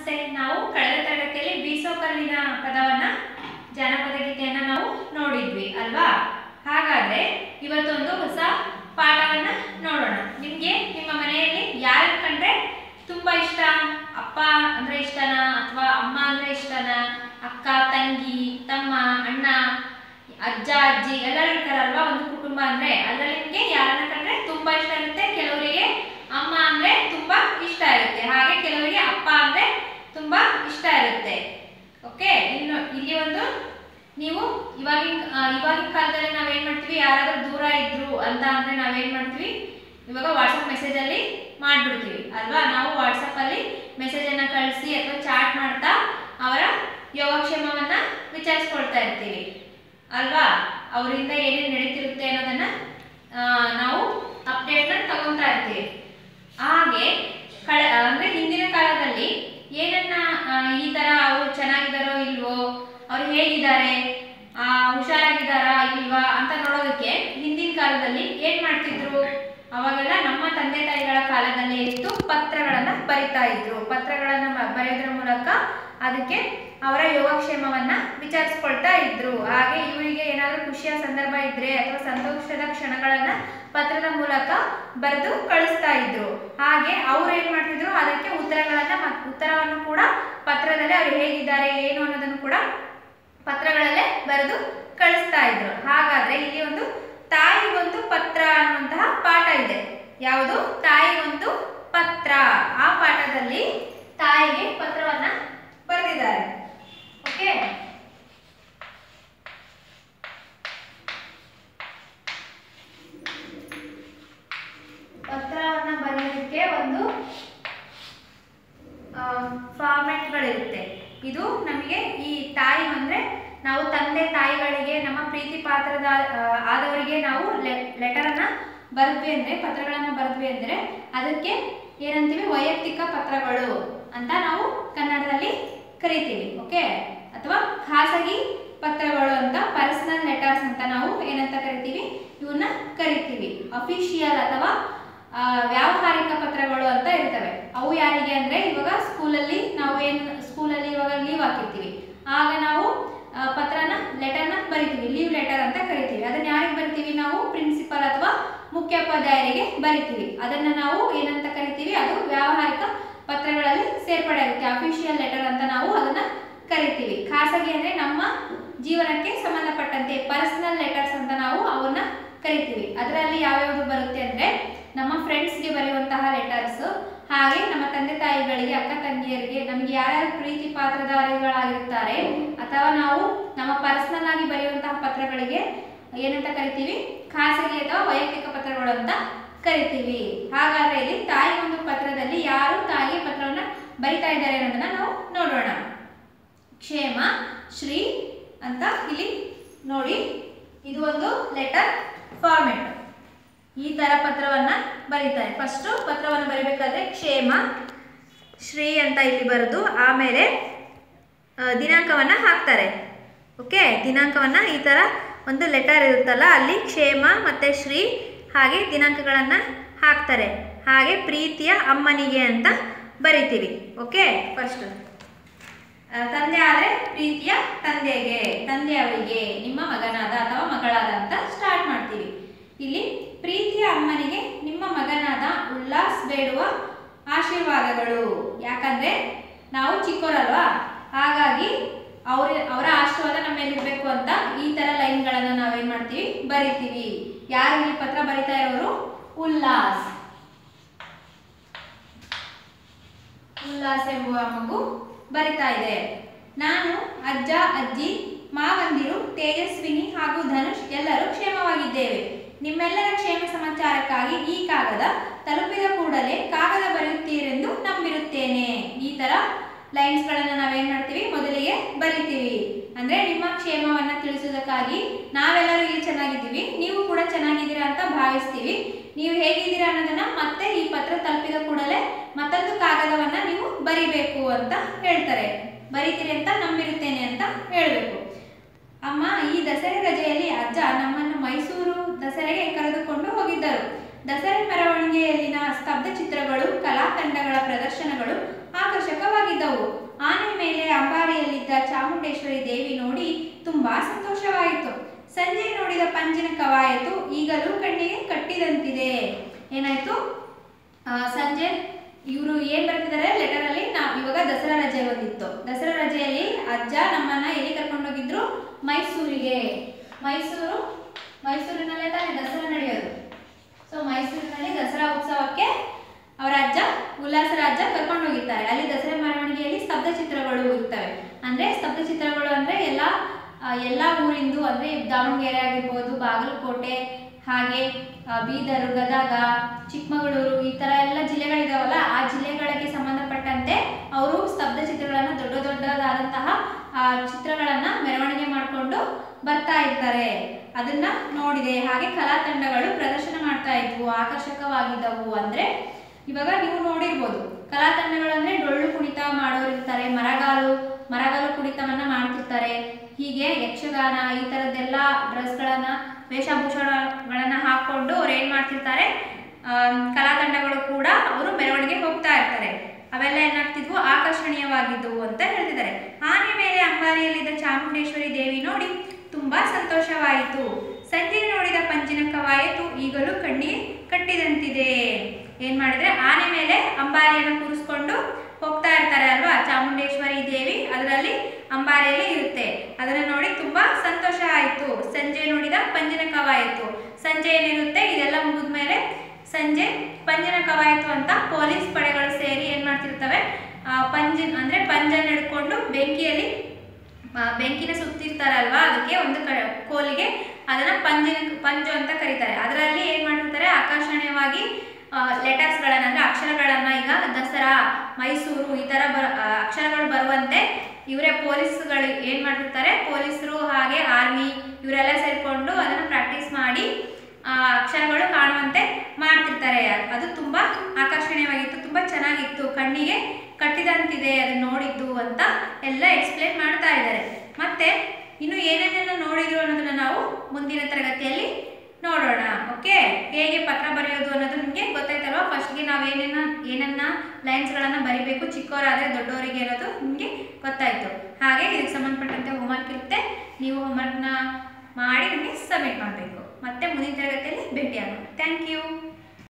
ನಮಸ್ತೆ ನಾವು ಕಳೆದ ತರಗತಿಯಲ್ಲಿ ಬೀಸೋ ಕಲ್ಲಿನ ಪದವನ್ನ ಜಾನಪದ ಗೀತೆಯನ್ನ ನಾವು ನೋಡಿದ್ವಿ ಅಲ್ವಾ ಹಾಗಾದ್ರೆ ಇವತ್ತೊಂದು ಹೊಸ ಪಾಠವನ್ನ ನೋಡೋಣ ನಿಮ್ಗೆ ನಿಮ್ಮ ಮನೆಯಲ್ಲಿ ಯಾರನ್ನ ಕಂಡ್ರೆ ತುಂಬಾ ಇಷ್ಟ ಅಪ್ಪ ಅಂದ್ರೆ ಇಷ್ಟನಾ ಅಥವಾ ಅಮ್ಮ ಅಂದ್ರೆ ಇಷ್ಟನಾ ಅಕ್ಕ ತಂಗಿ ತಮ್ಮ ಅಣ್ಣ ಅಜ್ಜ ಅಜ್ಜಿ ಎಲ್ಲರೂ ಇರ್ತಾರಲ್ವಾ ಒಂದು ಕುಟುಂಬ ಅಂದ್ರೆ ಅದ್ರಲ್ಲಿ ನಿಮ್ಗೆ ಯಾರನ್ನ ಕಂಡ್ರೆ ತುಂಬಾ ಇಷ್ಟ ಇರುತ್ತೆ ಕೆಲವರಿಗೆ ಅಮ್ಮ ಅಂದ್ರೆ ತುಂಬಾ ಇಷ್ಟ ಇರುತ್ತೆ ಹಾಗೆ ಕೆಲವರಿಗೆ ಅಪ್ಪ ಅಂದ್ರೆ ತುಂಬಾ ಇಷ್ಟ ಇರುತ್ತೆ ಓಕೆ ಇನ್ನು ಇಲ್ಲಿ ಒಂದು ನೀವು ಇವಾಗಿನ ಆ, ಇವಾಗಿನ ಕಾಲದಲ್ಲಿ ನಾವೇನ್ ಮಾಡ್ತೀವಿ ಯಾರಾದ್ರೂ ದೂರ ಇದ್ರು ಅಂತ ಅಂದ್ರೆ ನಾವೇನ್ ಮಾಡ್ತೀವಿ ಇವಾಗ ವಾಟ್ಸಪ್ ಮೆಸೇಜ್ ಅಲ್ಲಿ ಮಾಡ್ಬಿಡ್ತೀವಿ ಅಲ್ವಾ ನಾವು ವಾಟ್ಸಪ್ ಅಲ್ಲಿ ಮೆಸೇಜ್ ಅನ್ನ ಕಳಿಸಿ ಅಥವಾ ಚಾಟ್ ಮಾಡ್ತಾ ಅವರ ಯೋಗಕ್ಷೇಮವನ್ನ ವಿಚಾರಿಸ್ಕೊಳ್ತಾ ಇರ್ತೀವಿ ಅಲ್ವಾ ಅವರಿಂದ ಏನೇನು ನಡೀತಿರುತ್ತೆ ಅನ್ನೋದನ್ನ ಆ, ನಾವು ಅಪ್ಡೇಟ್ನ ತಗೊಂತಾ ಇರ್ತೀವಿ ಹಾಗೆ ಕಳೆ ಅಂದ್ರೆ ಹಿಂದಿನ ಕಾಲದಲ್ಲಿ ಏನನ್ನ ಆ, ಈ ತರ ಅವರು ಚೆನ್ನಾಗಿದಾರೋ ಇಲ್ವೋ ಅವ್ರು ಹೇಗಿದ್ದಾರೆ ಆ ಹುಷಾರಾಗಿದ್ದಾರಾ ಇಲ್ವಾ ಅಂತ ನೋಡೋದಕ್ಕೆ ಹಿಂದಿನ ಕಾಲದಲ್ಲಿ ಏನ್ ಮಾಡ್ತಿದ್ರು ಅವಾಗೆಲ್ಲ ನಮ್ಮ ತಂದೆ ತಾಯಿಗಳ ಕಾಲದಲ್ಲಿ ಇತ್ತು ಪತ್ರಗಳನ್ನ ಬರಿತಾ ಇದ್ರು ಪತ್ರಗಳನ್ನ ಬ- ಬರೆಯೋದ್ರ ಮೂಲಕ ಅದಕ್ಕೆ ಅವರ ಯೋಗಕ್ಷೇಮವನ್ನ ವಿಚಾರಿಸ್ಕೊಳ್ತಾ ಇದ್ರು ಹಾಗೆ ಇವರಿಗೆ ಏನಾದರೂ ಖುಷಿಯ ಸಂದರ್ಭ ಇದ್ರೆ ಅಥವಾ ಸಂತೋಷದ ಕ್ಷಣಗಳನ್ನ ಪತ್ರದ ಮೂಲಕ ಬರೆದು ಕಳಿಸ್ತಾ ಇದ್ರು ಹಾಗೆ ಅವ್ರು ಏನ್ ಮಾಡ್ತಿದ್ರು ಅದಕ್ಕೆ ಉತ್ತರಗಳನ್ನ ಮತ್- ಉತ್ತರವನ್ನು ಕೂಡ ಪತ್ರದಲ್ಲಿ ಅವ್ರು ಹೇಗಿದ್ದಾರೆ ಏನು ಅನ್ನೋದನ್ನು ಕೂಡ ಪತ್ರಗಳಲ್ಲೇ ಬರೆದು ಕಳಿಸ್ತಾ ಇದ್ರು ಹಾಗಾದ್ರೆ ಇಲ್ಲಿ ಒಂದು ತಾಯಿಗೊಂದು ಪತ್ರ ಅನ್ನುವಂತಹ ಪಾಠ ಇದೆ ಯಾವುದು ತಾಯಿಗೊಂದು ಪತ್ರ ಆ ಪಾಠದಲ್ಲಿ ತಾಯಿಗೆ ಪತ್ರವನ್ನ ಬರೆದಿದ್ದಾರೆ ಓಕೆ ಪತ್ರವನ್ನ ಬರೆಯೋದಕ್ಕೆ ಒಂದು ಫಾರ್ಮೆಟ್ಗಳಿರುತ್ತೆ ಇದು ನಮಗೆ ಈ ತಾಯಿ ಅಂದ್ರೆ ನಾವು ತಂದೆ ತಾಯಿಗಳಿಗೆ ನಮ್ಮ ಪ್ರೀತಿ ಪಾತ್ರದ ಆ, ಆದವರಿಗೆ ನಾವು ಲೆಟರ್ ಅನ್ನ ಬರೆದ್ವಿ ಅಂದ್ರೆ ಪತ್ರಗಳನ್ನ ಬರೆದ್ವಿ ಅಂದ್ರೆ ಅದಕ್ಕೆ ಏನಂತೀವಿ ವೈಯಕ್ತಿಕ ಪತ್ರಗಳು ಅಂತ ನಾವು ಕನ್ನಡದಲ್ಲಿ ಕರಿತೀವಿ ಓಕೆ ಅಥವಾ ಖಾಸಗಿ ಪತ್ರಗಳು ಅಂತ ಪರ್ಸನಲ್ ಲೆಟರ್ಸ್ ಅಂತ ನಾವು ಏನಂತ ಕರಿತೀವಿ ಇವನ್ನ ಕರಿತೀವಿ ಅಫಿಷಿಯಲ್ ಅಥವಾ ಆ, ವ್ಯಾವಹಾರಿಕ ಪತ್ರಗಳು ಅಂತ ಇರ್ತವೆ ಅವು ಯಾರಿಗೆ ಅಂದ್ರೆ ಇವಾಗ ಸ್ಕೂಲಲ್ಲಿ ನಾವು ಏನ್ ಸ್ಕೂಲಲ್ಲಿ ಇವಾಗ ಲೀವ್ ಹಾಕಿರ್ತೀವಿ ಆಗ ನಾವು ಆ, ಪತ್ರನ ಲೆಟರ್ನ ಬರಿತೀವಿ ಲೀವ್ ಲೆಟರ್ ಅಂತ ಕರಿತೀವಿ ಅದನ್ನ ಯಾರಿಗೆ ಬರಿತೀವಿ ನಾವು ಪ್ರಿನ್ಸಿಪಲ್ ಅಥವಾ ಮುಖ್ಯೋಪಾಧ್ಯಾಯರಿಗೆ ಬರಿತೀವಿ ಅದನ್ನ ನಾವು ಏನಂತ ಕರಿತೀವಿ ಅದು ವ್ಯಾವಹಾರಿಕ ಪತ್ರಗಳಲ್ಲಿ ಸೇರ್ಪಡೆ ಆಗುತ್ತೆ ಅಫಿಷಿಯಲ್ ಲೆಟರ್ ಅಂತ ನಾವು ಅದನ್ನ ಕರಿತೀವಿ ಖಾಸಗಿ ಅಂದ್ರೆ ನಮ್ಮ ಜೀವನಕ್ಕೆ ಸಂಬಂಧಪಟ್ಟಂತೆ ಪರ್ಸನಲ್ ಲೆಟರ್ಸ್ ಅಂತ ನಾವು ಅವನ್ನ ಕರಿತೀವಿ ಅದರಲ್ಲಿ ಯಾವ್ಯಾವುದು ಬರುತ್ತೆ ಅಂದ್ರೆ ನಮ್ಮ ಫ್ರೆಂಡ್ಸ್ಗೆ ಬರೆಯುವಂತಹ ಲೆಟರ್ಸ್ ಹಾಗೆ ನಮ್ಮ ತಂದೆ ತಾಯಿಗಳಿಗೆ ಅಕ್ಕ ತಂಗಿಯರಿಗೆ ನಮಗೆ ಯಾರ್ಯಾರು ಪ್ರೀತಿ ಪಾತ್ರಧಾರಿಗಳಾಗಿರ್ತಾರೆ ಅಥವಾ ನಾವು ನಮ್ಮ ಪರ್ಸನಲ್ ಆಗಿ ಬರೆಯುವಂತಹ ಪತ್ರಗಳಿಗೆ ಏನಂತ ಕರಿತೀವಿ ಖಾಸಗಿ ಅಥವಾ ವೈಯಕ್ತಿಕ ಪತ್ರಗಳು ಅಂತ ಕರಿತೀವಿ ಹಾಗಾದ್ರೆ ಇಲ್ಲಿ ತಾಯಿ ಒಂದು ಪತ್ರದಲ್ಲಿ ಯಾರು ತಾಯಿಗೆ ಪತ್ರವನ್ನ ಬರಿತಾ ಇದ್ದಾರೆ ಅನ್ನೋದನ್ನ ನಾವು ನೋಡೋಣ ಕ್ಷೇಮ ಶ್ರೀ ಅಂತ ಇಲ್ಲಿ ನೋಡಿ ಇದು ಒಂದು ಲೆಟರ್ ಫಾರ್ಮೆಟ್ ಈ ತರ ಪತ್ರವನ್ನ ಬರೀತಾರೆ ಫಸ್ಟ್ ಪತ್ರವನ್ನು ಬರಿಬೇಕಾದ್ರೆ ಕ್ಷೇಮ ಶ್ರೀ ಅಂತ ಇಲ್ಲಿ ಬರೆದು ಆಮೇಲೆ ಆ, ದಿನಾಂಕವನ್ನ ಹಾಕ್ತಾರೆ ಓಕೆ ದಿನಾಂಕವನ್ನ ಈ ತರ ಒಂದು ಲೆಟರ್ ಇರುತ್ತಲ್ಲ ಅಲ್ಲಿ ಕ್ಷೇಮ ಮತ್ತೆ ಶ್ರೀ ಹಾಗೆ ದಿನಾಂಕಗಳನ್ನ ಹಾಕ್ತಾರೆ ಹಾಗೆ ಪ್ರೀತಿಯ ಅಮ್ಮನಿಗೆ ಅಂತ ಬರಿತೀವಿ ಓಕೆ ಫಸ್ಟ್ ಆ, ತಂದೆ ಆದರೆ ಪ್ರೀತಿಯ ತಂದೆಗೆ ತಂದೆಯವರಿಗೆ ನಿಮ್ಮ ಮಗನಾದ ಅಥವಾ ಮಗಳಾದ ಅಂತ ಸ್ಟಾರ್ಟ್ ಮಾಡ್ತೀವಿ ಇಲ್ಲಿ ಪ್ರೀತಿಯ ಅಮ್ಮನಿಗೆ ನಿಮ್ಮ ಮಗನಾದ ಉಲ್ಲಾಸ್ ಬೇಡುವ ಆಶೀರ್ವಾದಗಳು ಯಾಕಂದ್ರೆ ನಾವು ಚಿಕ್ಕವರಲ್ವಾ ಹಾಗಾಗಿ ಅವ್ರ ಅವರ ಆಶೀರ್ವಾದ ನಮ್ಮ ಮೇಲೆ ಇರಬೇಕು ಅಂತ ಈ ತರ ಲೈನ್ಗಳನ್ನ ನಾವೇನ್ ಮಾಡ್ತೀವಿ ಬರಿತೀವಿ ಯಾರು ಈ ಪತ್ರ ಬರಿತಾ ಇರೋರು ಉಲ್ಲಾಸ್ ಉಲ್ಲಾಸ್ ಎಂಬುವ ಮಗು ಬರಿತಾ ಇದೆ ನಾನು ಅಜ್ಜ ಅಜ್ಜಿ ಮಾವಂದಿರು ತೇಜಸ್ವಿನಿ ಹಾಗೂ ಧನುಷ್ ಎಲ್ಲರೂ ಕ್ಷೇಮವಾಗಿದ್ದೇವೆ ನಿಮ್ಮೆಲ್ಲರ ಕ್ಷೇಮ ಸಮಾಚಾರಕ್ಕಾಗಿ ಈ ಕಾಗದ ತಲುಪಿದ ಕೂಡಲೇ ಕಾಗದ ಬರೆಯುತ್ತೀರೆಂದು ನಂಬಿರುತ್ತೇನೆ ಈ ತರ ಲೈನ್ಸ್ ಗಳನ್ನ ನಾವೇನ್ ಮಾಡ್ತೀವಿ ಮೊದಲಿಗೆ ಬರಿತೀವಿ ಅಂದ್ರೆ ನಿಮ್ಮ ಕ್ಷೇಮವನ್ನ ತಿಳಿಸುವುದಕ್ಕಾಗಿ ನಾವೆಲ್ಲರೂ ಇಲ್ಲಿ ಚೆನ್ನಾಗಿದ್ದೀವಿ ನೀವು ಕೂಡ ಚೆನ್ನಾಗಿದ್ದೀರಾ ಅಂತ ಭಾವಿಸ್ತೀವಿ ನೀವು ಹೇಗಿದ್ದೀರಾ ಅನ್ನೋದನ್ನ ಮತ್ತೆ ಈ ಪತ್ರ ತಲುಪಿದ ಕೂಡಲೇ ಮತ್ತೊಂದು ಕಾಗದವನ್ನ ನೀವು ಬರಿಬೇಕು ಅಂತ ಹೇಳ್ತಾರೆ ಬರಿತೀರಿ ಅಂತ ನಂಬಿರುತ್ತೇನೆ ಅಂತ ಹೇಳಬೇಕು ಅಮ್ಮ ಈ ದಸರೆ ರಜೆಯಲ್ಲಿ ಅಜ್ಜ ನಮ್ಮನ್ನು ಮೈಸೂರು ದಸರೆಗೆ ಕರೆದುಕೊಂಡು ಹೋಗಿದ್ದರು ದಸರೆ ಮೆರವಣಿಗೆಯಲ್ಲಿನ ಸ್ತಬ್ಧ ಚಿತ್ರಗಳು ಕಲಾ ತಂಡಗಳ ಪ್ರದರ್ಶನಗಳು ಆಕರ್ಷಕವಾಗಿದ್ದವು ಚಾಮುಂಡೇಶ್ವರಿ ದೇವಿ ನೋಡಿ ತುಂಬಾ ಸಂತೋಷವಾಯಿತು ಸಂಜೆ ನೋಡಿದ ಪಂಜಿನ ಕವಾಯತು ಈಗಲೂ ಕಣ್ಣಿಗೆ ಕಟ್ಟಿದಂತಿದೆ ಏನಾಯ್ತು ಆ, ಸಂಜೆ ಇವರು ಏನ್ ಬರ್ತಿದ್ದಾರೆ ಲೆಟರ್ ಅಲ್ಲಿ ನಾವು ಇವಾಗ ದಸರಾ ರಜೆ ಬಂದಿತ್ತು ದಸರಾ ರಜೆಯಲ್ಲಿ ಅಜ್ಜ ನಮ್ಮನ್ನ ಎಲ್ಲಿ ಕರ್ಕೊಂಡೋಗಿದ್ರು ಮೈಸೂರಿಗೆ ಮೈಸೂರು ಮೈಸೂರಿನಲ್ಲೇ ತಾನೇ ದಸರಾ ನಡೆಯೋದು ಸೊ ಮೈಸೂರಿನಲ್ಲಿ ದಸರಾ ಉತ್ಸವಕ್ಕೆ ಅವರ ಅಜ್ಜ ಉಲ್ಲಾಸ ರಾಜ ಕರ್ಕೊಂಡು ಹೋಗಿರ್ತಾರೆ ಅಲ್ಲಿ ದಸರಾ ಮೆರವಣಿಗೆಯಲ್ಲಿ ಸ್ತಬ್ಧ ಚಿತ್ರಗಳು ಇರ್ತವೆ ಅಂದ್ರೆ ಸ್ತಬ್ಧ ಚಿತ್ರಗಳು ಅಂದ್ರೆ ಎಲ್ಲ ಆ, ಎಲ್ಲ ಊರಿಂದು ಅಂದ್ರೆ ದಾವಣಗೆರೆ ಆಗಿರ್ಬೋದು ಬಾಗಲಕೋಟೆ ಹಾಗೆ ಆ, ಬೀದರ್ ಗದಗ ಚಿಕ್ಕಮಗಳೂರು ಈ ತರ ಎಲ್ಲ ಜಿಲ್ಲೆಗಳಿದಾವಲ್ಲ ಆ ಜಿಲ್ಲೆಗಳಿಗೆ ಸಂಬಂಧಪಟ್ಟಂತೆ ಅವರು ಸ್ತಬ್ಧ ಚಿತ್ರಗಳನ್ನ ದೊಡ್ಡ ದೊಡ್ಡದಾದಂತಹ ಆ ಚಿತ್ರಗಳನ್ನ ಮೆರವಣಿಗೆ ಮಾಡಿಕೊಂಡು ಬರ್ತಾ ಇರ್ತಾರೆ ಅದನ್ನ ನೋಡಿದೆ ಹಾಗೆ ಕಲಾ ತಂಡಗಳು ಪ್ರದರ್ಶನ ಮಾಡ್ತಾ ಇದ್ವು ಆಕರ್ಷಕವಾಗಿದ್ದವು ಅಂದ್ರೆ ಇವಾಗ ನೀವು ನೋಡಿರ್ಬೋದು ಕಲಾ ತಂಡಗಳು ಅಂದ್ರೆ ಡೊಳ್ಳು ಕುಣಿತ ಮಾಡೋರು ಇರ್ತಾರೆ ಮರಗಾಲು ಮರಗಾಲು ಕುಣಿತವನ್ನ ಮಾಡ್ತಿರ್ತಾರೆ ಹೀಗೆ ಯಕ್ಷಗಾನ ಈ ತರದ್ದೆಲ್ಲ ಡ್ರೆಸ್ಗಳನ್ನ ವೇಷಭೂಷಣಗಳನ್ನ ಹಾಕೊಂಡು ಅವ್ರು ಏನ್ ಮಾಡ್ತಿರ್ತಾರೆ ಆಮ್, ಕಲಾ ತಂಡಗಳು ಕೂಡ ಅವರು ಮೆರವಣಿಗೆ ಹೋಗ್ತಾ ಇರ್ತಾರೆ ಅವೆಲ್ಲ ಏನಾಗ್ತಿದ್ವು ಆಕರ್ಷಣೀಯವಾಗಿದ್ದವು ಅಂತ ಹೇಳ್ತಿದ್ದಾರೆ ಆನೆ ಮೇಲೆ ಅಂಬಾರಿಯಲ್ಲಿದ್ದ ಚಾಮುಂಡೇಶ್ವರಿ ದೇವಿ ನೋಡಿ ತುಂಬಾ ಸಂತೋಷವಾಯಿತು ಸಂಜೆ ನೋಡಿದ ಪಂಚಿನ ಕವಾಯತು ಈಗಲೂ ಕಣ್ಣಿಗೆ ಕಟ್ಟಿದಂತಿದೆ ಏನ್ ಮಾಡಿದ್ರೆ ಆನೆ ಮೇಲೆ ಅಂಬಾರಿಯನ್ನು ಕೂರಿಸ್ಕೊಂಡು ಹೋಗ್ತಾ ಇರ್ತಾರೆ ಅಲ್ವಾ ಚಾಮುಂಡೇಶ್ವರಿ ದೇವಿ ಅದರಲ್ಲಿ ಅಂಬಾರಿಯಲ್ಲಿ ಇರುತ್ತೆ ಅದನ್ನ ನೋಡಿ ತುಂಬಾ ಸಂತೋಷ ಆಯಿತು ಸಂಜೆ ನೋಡಿದ ಪಂಜಿನ ಕವಾಯತು ಸಂಜೆ ಏನಿರುತ್ತೆ ಇದೆಲ್ಲ ಮುಗಿದ್ಮೇಲೆ ಸಂಜೆ ಪಂಜಿನ ಕವಾಯತು ಅಂತ ಪೊಲೀಸ್ ಪಡೆಗಳು ಸೇರಿ ಏನ್ ಮಾಡ್ತಿರ್ತವೆ ಆ, ಪಂಜಿನ್ ಅಂದ್ರೆ ಪಂಜನ್ ಹಿಡ್ಕೊಂಡು ಬೆಂಕಿಯಲ್ಲಿ ಆ, ಬೆಂಕಿನ ಸುತ್ತಿರ್ತಾರಲ್ವಾ ಅದಕ್ಕೆ ಒಂದು ಕ ಕೋಲಿಗೆ ಅದನ್ನ ಪಂಜಿನ ಪಂಜು ಅಂತ ಕರೀತಾರೆ ಅದರಲ್ಲಿ ಏನ್ ಮಾಡಿರ್ತಾರೆ ಆಕರ್ಷಣೀಯವಾಗಿ ಲೆಟರ್ಸ್ಗಳನ್ನ ಅಂದ್ರೆ ಅಕ್ಷರಗಳನ್ನ ಈಗ ದಸರಾ ಮೈಸೂರು ಈ ತರ ಬರ ಆ, ಅಕ್ಷರಗಳು ಬರುವಂತೆ ಇವರೇ ಪೊಲೀಸ್ಗಳು ಏನ್ ಮಾಡ್ತಿರ್ತಾರೆ ಪೊಲೀಸರು ಹಾಗೆ ಆರ್ಮಿ ಇವರೆಲ್ಲ ಸೇರ್ಕೊಂಡು ಅದನ್ನ ಪ್ರಾಕ್ಟೀಸ್ ಮಾಡಿ ಆ ಅಕ್ಷರಗಳು ಕಾಣುವಂತೆ ಮಾಡ್ತಿರ್ತಾರೆ ಅದು ತುಂಬಾ ಆಕರ್ಷಣೀಯವಾಗಿತ್ತು ತುಂಬಾ ಚೆನ್ನಾಗಿತ್ತು ಕಣ್ಣಿಗೆ ಕಟ್ಟಿದಂತಿದೆ ಅದನ್ನ ನೋಡಿದ್ದು ಅಂತ ಎಲ್ಲ ಎಕ್ಸ್ಪ್ಲೇನ್ ಮಾಡ್ತಾ ಇದ್ದಾರೆ ಮತ್ತೆ ಇನ್ನು ಏನೇನೆಲ್ಲ ನೋಡಿದ್ರು ಅನ್ನೋದನ್ನ ನಾವು ಮುಂದಿನ ತರಗತಿಯಲ್ಲಿ ನೋಡೋಣ ಓಕೆ ಹೇಗೆ ಪತ್ರ ಬರೆಯೋದು ಅನ್ನೋದು ನಿಮಗೆ ಗೊತ್ತಾಯ್ತಲ್ವಾ ಫಸ್ಟ್ಗೆ ನಾವು ಏನೇನ ಏನನ್ನ ಲೈನ್ಸ್ಗಳನ್ನು ಬರಿಬೇಕು ಚಿಕ್ಕವರಾದರೆ ದೊಡ್ಡವರಿಗೆ ಅನ್ನೋದು ನಿಮಗೆ ಗೊತ್ತಾಯ್ತು ಹಾಗೆ ಇದಕ್ಕೆ ಸಂಬಂಧಪಟ್ಟಂತೆ ಹೋಮ್ವರ್ಕ್ ಇರುತ್ತೆ ನೀವು ಹೋಮ್ವರ್ಕ್ನ ಮಾಡಿ ನನಗೆ ಸಬ್ಮಿಟ್ ಮಾಡಬೇಕು ಮತ್ತೆ ಮುಂದಿನ ತರಗತಿಯಲ್ಲಿ ಭೇಟಿಯಾಗೋಣ ಥ್ಯಾಂಕ್ ಯು